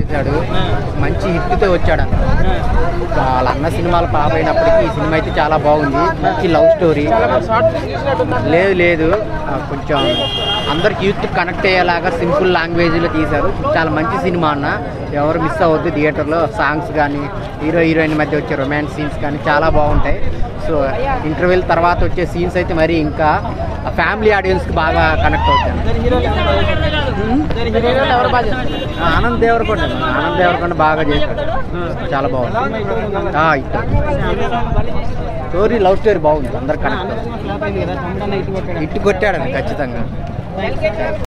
చేశాడు మంచి హిట్తో వచ్చాడు అన్న వాళ్ళ అన్న సినిమాలు పాప అయినప్పటికీ ఈ సినిమా అయితే చాలా బాగుంది మంచి లవ్ స్టోరీ లేదు లేదు ఆ, కొంచెం అందరికి యూత్ కనెక్ట్ అయ్యేలాగా సింపుల్ లాంగ్వేజ్లో తీశారు చాలా మంచి సినిమా అన్న ఎవరు మిస్ అవ్వద్దు థియేటర్లో సాంగ్స్ కానీ హీరో హీరోయిన్ మధ్య వచ్చే రొమాన్స్ సీన్స్ కానీ చాలా బాగుంటాయి సో ఇంటర్వెల్ తర్వాత వచ్చే సీన్స్ అయితే మరి ఇంకా ఫ్యామిలీ ఆడియన్స్కి బాగా కనెక్ట్ అవుతాయి ఎవరు బాగా చేస్తారు? ఆ, ఆనంద్ దేవరకొండ అన్న. ఆనంద్ దేవరకొండ బాగా చేశాడు చాలా బాగుంది ఆ, ఇక్కడ స్టోరీ లవ్ స్టోరీ బాగుంది అందరు కనెక్ట్ ఫ్లాప్ అయింది కదా తమ్ముడు అన్న ఇటు కొట్టాడు ఇట్టు కొట్టాడు ఖచ్చితంగా